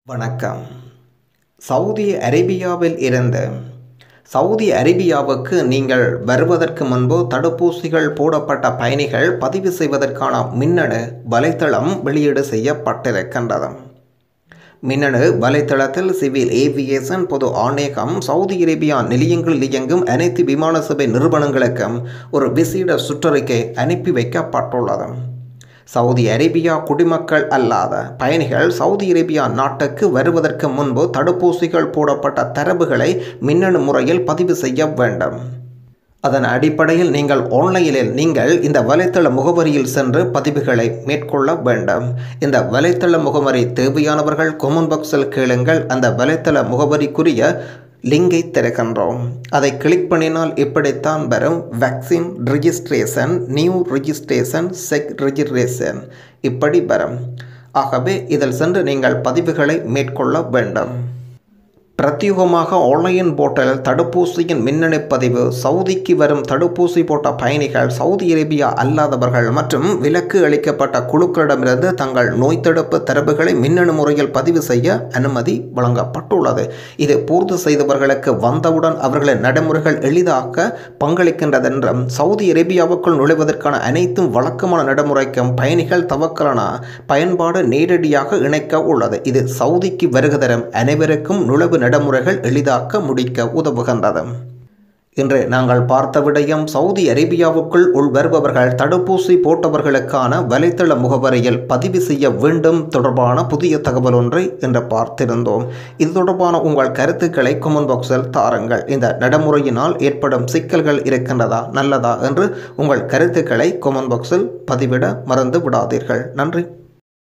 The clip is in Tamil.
வணக்கம் சவுதி அரேபியாவில் இருந்து சவுதி அரேபியாவுக்கு நீங்கள் வருவதற்கு முன்பு தடுப்பூசிகள் போடப்பட்ட பயணிகள் பதிவு செய்வதற்கான மின்னணு வலைத்தளம் வெளியீடு செய்யப்பட்டிருக்கின்றது மின்னணு வலைத்தளத்தில் சிவில் ஏவியேஷன் பொது ஆணையகம் சவுதி அரேபியா நிலையங்களில் இயங்கும் அனைத்து விமான சேவை நிறுவனங்களுக்கும் ஒரு விசேட சுற்றறிக்கை அனுப்பி வைக்கப்பட்டுள்ளது சவுதி அரேபியா குடிமக்கள் அல்லாத பயணிகள் சவுதி அரேபியா நாட்டுக்கு வருவதற்கு முன்பு தடுப்பூசிகள் போடப்பட்ட தரவுகளை மின்னணு முறையில் பதிவு செய்ய வேண்டும் அதன் அடிப்படையில் நீங்கள் ஆன்லைனில் நீங்கள் இந்த வலைத்தள முகவரியில் சென்று பதிவுகளை மேற்கொள்ள வேண்டும் இந்த வலைத்தள முகவரி தேவையானவர்கள் கொமன் பாக்ஸில் கேளுங்கள் அந்த வலைத்தள முகவரிக்குரிய லிங்கை திறக்கின்றோம் அதை கிளிக் பண்ணினால் இப்படித்தான் வரும் vaccine registration new registration check registration இப்படி வரும் ஆகவே இதில் சென்று நீங்கள் பதிவுகளை மேற்கொள்ள வேண்டும் பிரத்யேகமாக ஆன்லைன் போர்ட்டலில் தடுப்பூசியின் மின்னணு பதிவு சவுதிக்கு வரும் தடுப்பூசி போட்ட பயணிகள் சவுதி அரேபியா அல்லாதவர்கள் மற்றும் விலக்கு அளிக்கப்பட்ட குழுக்களிடமிருந்து தங்கள் நோய் தடுப்பு தரவுகளை மின்னணு முறையில் பதிவு செய்ய அனுமதி வழங்கப்பட்டுள்ளது இது பூர்த்தி செய்தவர்களுக்கு வந்தவுடன் அவர்களின் நடைமுறைகள் எளிதாக்க பங்களிக்கின்றதென்றும் சவுதி அரேபியாவுக்குள் நுழைவதற்கான அனைத்தும் வழக்கமான நடைமுறைக்கும் பயணிகள் தவக்கலான பயன்பாடு நேரடியாக இணைக்க உள்ளது இது சவுதிக்கு வருகை தரும் அனைவருக்கும் நுழைவு நடைமுறைகள் எளிதாக்க முடிக்க உதவுகின்றது இன்று நாங்கள் பார்த்த விடயம் சவுதி அரேபியாவுக்குள் உள் வருபவர்கள் தடுப்பூசி போட்டவர்களுக்கான வலைத்தள முகவரியில் பதிவு செய்ய வேண்டும் தொடர்பான புதிய தகவல் ஒன்றை இன்று பார்த்திருந்தோம் இது தொடர்பான உங்கள் கருத்துக்களை கமெண்ட் பாக்ஸில் தாருங்கள் இந்த நடைமுறையினால் ஏற்படும் சிக்கல்கள் இருக்கின்றதா நல்லதா என்று உங்கள் கருத்துக்களை கமெண்ட் பாக்ஸில் பதிவிட மறந்து விடாதீர்கள் நன்றி